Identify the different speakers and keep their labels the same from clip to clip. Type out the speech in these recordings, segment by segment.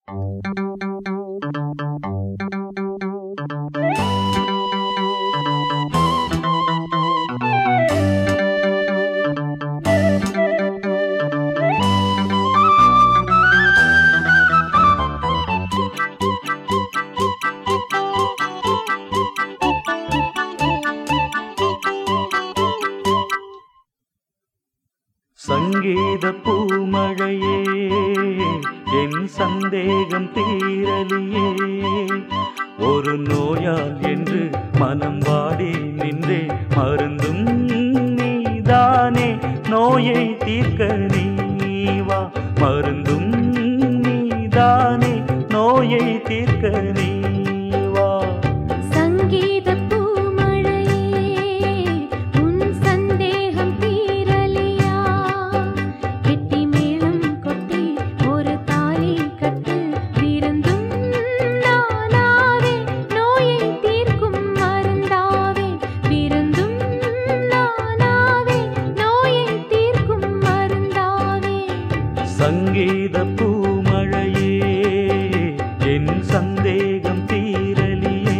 Speaker 1: சங்கீத பூமழையே என் சந்தேகம் தீரலியே ஒரு நோயால் என்று மனம் வாடி நின்றே மருந்தும் நீதானே நோயை தீர்க்க நீவா மருந்தும் நீதானே நோயை தீர்க்க நீவா
Speaker 2: சங்கீத பூமழையே உன் சந்தேகம் தீரலியா கெட்டி மேளம் கொட்டி ஒரு தாலி கட்டு விருந்தும் நானாவே நோயை தீர்க்கும் மருந்தாவே விருந்தும் நானாவே நோயை தீர்க்கும் மருந்தாவே
Speaker 1: சங்கீத பூமழையே என் சந்தேகம் தீரலியே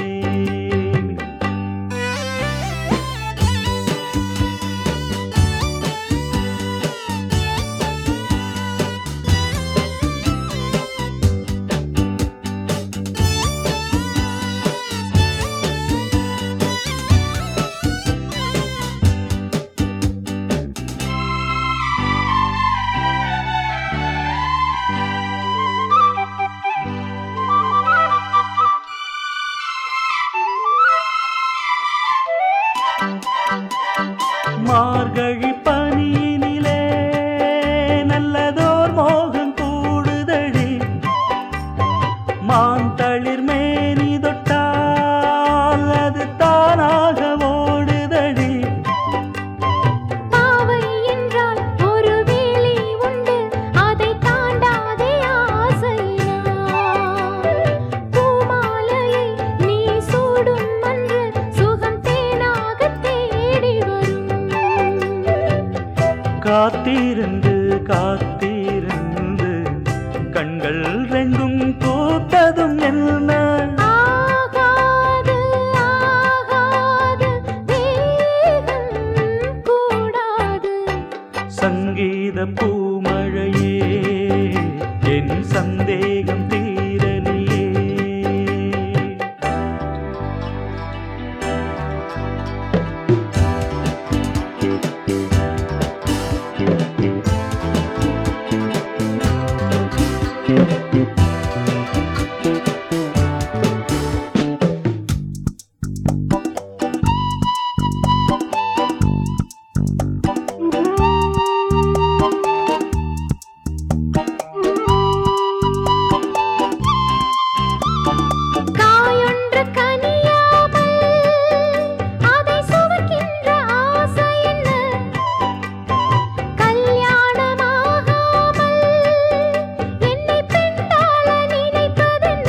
Speaker 1: மார்கழி பனியினிலே நல்லதோர் மோகம் கூடுதடி மான் தளிர் மேனி தொட்டால் அது தானாக ஓடுதடி
Speaker 2: பாவை என்றால் ஒரு வேலி உண்டு அதை தாண்டாதே ஆசையா பூமாலையை நீ சூடும் அன்று சுகம் தேனாக தேடி வரும்
Speaker 1: காத்திருந்து காத்திருந்து கண்கள் ரெண்டும் பூத்ததும் என்ன
Speaker 2: ஆகாது ஆகாது வேகம் கூடாது
Speaker 1: சங்கீத பூமழையே என் சந்தேகம் தீரலியே
Speaker 2: காயொன்று கனியாமல் அதை சுவைக்கின்ற ஆசை என்ன கல்யாணமாகாமல் என்னை பெண்டாள நினைப்பதென்ன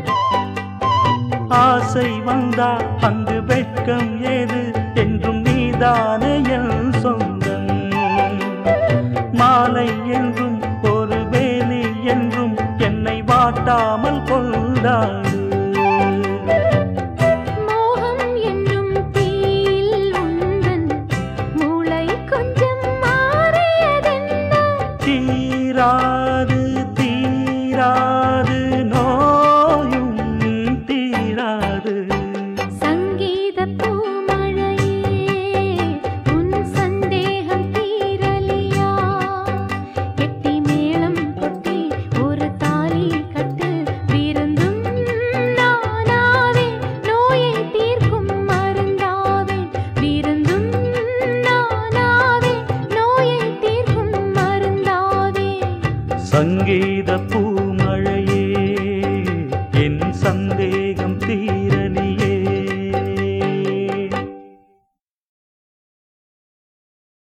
Speaker 1: ஆசை வந்தா அங்கு வெட்கம் ஏது என்றும் நீதானே என் சொந்தம் மாலை என்றும் ஒரு வேலி என்றும் என்னை வாட்டாமல் கொண்டாடு
Speaker 2: மோகம் என்னும் தீயில் உந்தன் மூளை கொஞ்சம் மாறியதென்ன
Speaker 1: தீராது தீராது